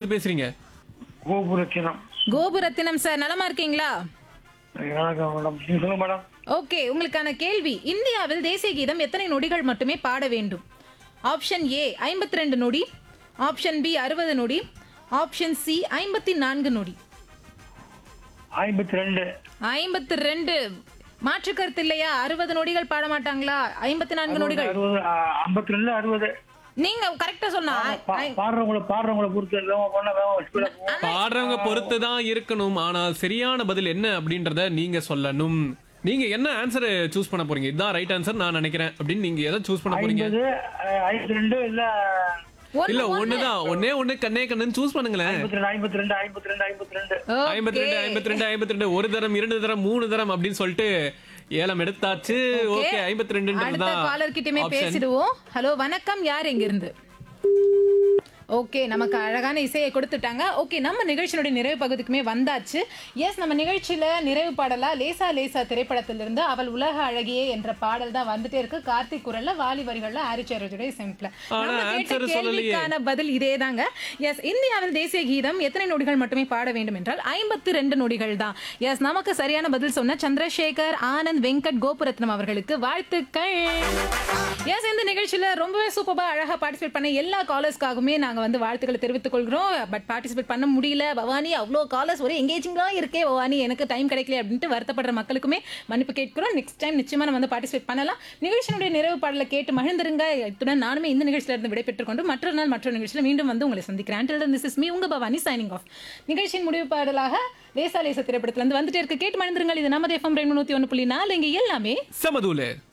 இருந்து பேசுறீங்க கோபுரத்தினம் கோபுரத்தினம் சார் நலமா இருக்கீங்களா வணக்கம் மேடம் நீங்க சொல்லுங்க மேடம் ஓகே உங்களுக்கான கேள்வி இந்தியாவில் தேசிய கீதம் எத்தனை நொடிகள் மட்டுமே பாட வேண்டும் ஆப்ஷன் ஏ ஐம்பத்தி ரெண்டு நொடி ஆப்ஷன் பி அறுபது நொடி ஆப்ஷன் சி ஐம்பத்தி நான்கு நொடி ஐம்பத்தி ரெண்டு ஐம்பத்தி ரெண்டு மாற்று கருத்து இல்லையா அறுபது நொடிகள் பாட மாட்டாங்களா ஐம்பத்தி நான்கு நொடிகள் அறுபது ஐம்பத்தி ரெண்டு அறுபது நீங்க கரெக்டா சொன்னா பாடுறவங்கள பாடுறவங்கள பொறுத்து வேகமா போனா வேகமா ஸ்பீடா போவோம் பாடுறவங்க பொறுத்து தான் இருக்கணும் ஆனால் சரியான பதில் என்ன அப்படின்றத நீங்க சொல்லணும் நீங்க என்ன ஆன்சர் சூஸ் பண்ண போறீங்க இதுதான் ரைட் ஆன்சர் நான் நினைக்கிறேன் அப்படின்னு நீங்க எதை சூஸ் பண்ண போறீங்க ஐம்பது அஹ், ஐம்பத்தி ரெண்டு இல்ல இல்ல ஒண்ணுதான் ஒன்னே ஒண்ணு கண்ணே கண்ணுன்னு சூஸ் பண்ணுங்களேன் ஐம்பத்தி ரெண்டு ஐம்பத்தி ரெண்டு ஐம்பத்தி ரெண்டு ஐம்பத்தி ரெண்டு ஐம்பத்தி ரெண்டு ஐம்பத்தி ரெண்டு ஐம்பத்தி ரெண்டு ஒரு தரம் இரண்டு தரம் மூணு தரம் அப்படின்னு சொல்லிட்டு ஏலம் எடுத்தாச்சு ஓகே ஐம்பத்தி ரெண்டுன்றது அடுத்த காலர் கிட்டயுமே தான் பேசிடுவோம் ஹலோ வணக்கம் யார் எங்க இருந்து ஓகே நமக்கு அழகான இசையை கொடுத்துட்டாங்க ஓகே நம்ம நிகழ்ச்சியினுடைய நிறைவு பகுதிக்குமே வந்தாச்சு எஸ் நம்ம நிகழ்ச்சியில நிறைவு பாடலா லேசா லேசா திரைப்படத்திலிருந்து அவள் உலக அழகியே என்ற பாடல் தான் வந்துட்டே இருக்கு கார்த்திக் குரல்ல வாலி வரிகள்ல ஆரிச்சேரோடைய சிம்பிள் ஆனா நம்ம கேட்ட answer சொல்லலையே. கேள்விக்கான பதில் இதே தாங்க எஸ் இந்தியாவில் தேசிய கீதம் எத்தனை நொடிகள் மட்டுமே பாட வேண்டும் என்றால் ஐம்பத்தி ரெண்டு நொடிகள் தான் எஸ் நமக்கு சரியான பதில் சொன்ன சந்திரசேகர் ஆனந்த் வெங்கட் கோபுரத்னம் அவர்களுக்கு வாழ்த்துக்கள் எஸ் இந்த நிகழ்ச்சியில ரொம்பவே சூப்பரா அழகா பார்ட்டிசிபேட் பண்ண எல்லா காலர்ஸ்க்காகவுமே நாங்க வந்து வாழ்த்துக்களை தெரிவித்துக் கொள்கிறோம் பட் பார்ட்டிசிபேட் பண்ண முடியல பவானி அவ்வளோ காலர்ஸ் ஒரே எங்கேஜிங்கா இருக்கே பவானி எனக்கு டைம் கிடைக்கல அப்படின்ட்டு வருத்தப்படுற மக்களுக்குமே மன்னிப்பு கேட்கிறோம் நெக்ஸ்ட் டைம் நிச்சயமா நம்ம வந்து பார்ட்டிசிபேட் பண்ணலாம் நிகழ்ச்சியினுடைய நிறைவு பாடலை கேட்டு மகிழ்ந்திருங்க இத்துடன் நானுமே இந்த நிகழ்ச்சியில இருந்து விடைபெற்றுக் கொண்டு மற்றொரு நாள் மற்றொரு நிகழ்ச்சியில் மீண்டும் வந்து உங்களை சந்திக்கிறேன் Until this is me உங்க பவானி சைனிங் ஆஃப் நிகழ்ச்சியின் முடிவு பாடலாக லேசா லேசா திரைப்படத்துல இருந்து வந்துட்டே இருக்கு கேட்டு மகிழ்ந்திருங்கள் இது நமது எஃப்எம் ரெண்டு நூத்தி ஒன்று புள்ளி நாலு இங்க எல்லாமே சமதூல